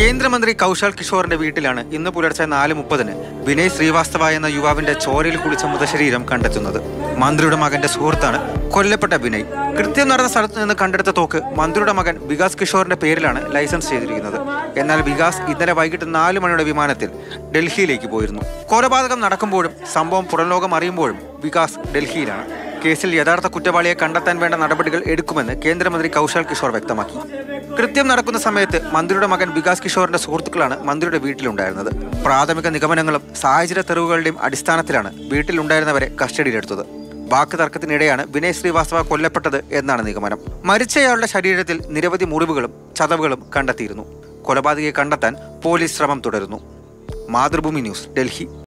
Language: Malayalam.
കേന്ദ്രമന്ത്രി കൗശാൽ കിഷോറിന്റെ വീട്ടിലാണ് ഇന്ന് പുലർച്ചെ നാല് മുപ്പതിന് വിനയ് ശ്രീവാസ്തവ എന്ന യുവാവിന്റെ ചോരയിൽ കുളിച്ച മൃതശരീരം കണ്ടെത്തുന്നത് മന്ത്രിയുടെ മകന്റെ സുഹൃത്താണ് കൊല്ലപ്പെട്ട വിനയ് കൃത്യം നടന്ന സ്ഥലത്ത് നിന്ന് കണ്ടെടുത്ത തോക്ക് മന്ത്രിയുടെ മകൻ വികാസ് കിഷോറിന്റെ പേരിലാണ് ലൈസൻസ് ചെയ്തിരിക്കുന്നത് എന്നാൽ വികാസ് ഇന്നലെ വൈകിട്ട് നാല് മണിയുടെ വിമാനത്തിൽ ഡൽഹിയിലേക്ക് പോയിരുന്നു കൊലപാതകം നടക്കുമ്പോഴും സംഭവം പുറംലോകം അറിയുമ്പോഴും വികാസ് ഡൽഹിയിലാണ് കേസിൽ യഥാർത്ഥ കുറ്റവാളിയെ കണ്ടെത്താൻ വേണ്ട നടപടികൾ എടുക്കുമെന്ന് കേന്ദ്രമന്ത്രി കൗശാൽ കിഷോർ വ്യക്തമാക്കി കൃത്യം നടക്കുന്ന സമയത്ത് മന്ത്രിയുടെ മകൻ വികാസ് കിഷോറിന്റെ സുഹൃത്തുക്കളാണ് മന്ത്രിയുടെ വീട്ടിലുണ്ടായിരുന്നത് പ്രാഥമിക നിഗമനങ്ങളും സാഹചര്യ തെളിവുകളുടെയും അടിസ്ഥാനത്തിലാണ് വീട്ടിലുണ്ടായിരുന്നവരെ കസ്റ്റഡിയിലെടുത്തത് വാക്ക് തർക്കത്തിനിടെയാണ് വിനയ് ശ്രീവാസ്തവ കൊല്ലപ്പെട്ടത് എന്നാണ് നിഗമനം മരിച്ചയാളുടെ ശരീരത്തിൽ നിരവധി മുറിവുകളും ചതവുകളും കണ്ടെത്തിയിരുന്നു കൊലപാതകയെ കണ്ടെത്താൻ പോലീസ് ശ്രമം തുടരുന്നു മാതൃഭൂമി ന്യൂസ് ഡൽഹി